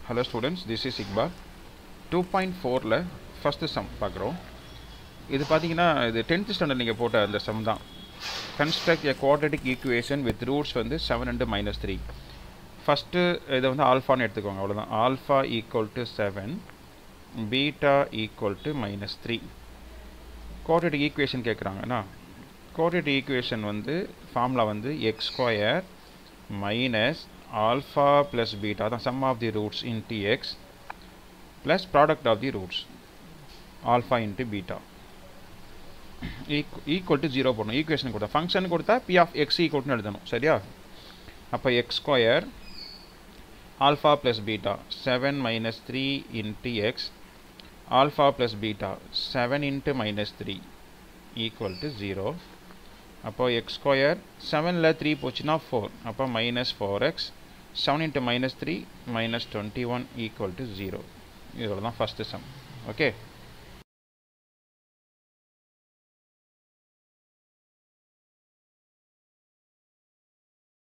hello students this is Iqbal two point ஃபோரில் first sum பார்க்குறோம் இது பார்த்தீங்கன்னா இது டென்த்து ஸ்டாண்டர்ட் நீங்கள் போட்ட அந்த சம் தான் construct a quadratic equation with roots வந்து seven and minus three first இதை வந்து ஆல்ஃபான்னு எடுத்துக்கோங்க அவ்வளோதான் alpha equal to seven beta equal to minus three quadratic equation கேட்குறாங்கண்ணா குவாட்ரட்டிக் ஈக்குவேஷன் வந்து ஃபார்முலா வந்து x square minus alpha plus beta தான் sum of the roots into x plus product of the roots alpha into beta equal to zero போடணும் equation கொடுத்தா function கொடுத்தா p of X ஈக்குவல்னு எழுதணும் சரியா அப்போ x square alpha plus beta seven minus three into x alpha plus beta seven into minus three equal to zero அப்போது x square செவனில் three போச்சுன்னா four அப்போ minus four x seven into minus three minus twenty one equal to zero இதோட தான் first some okay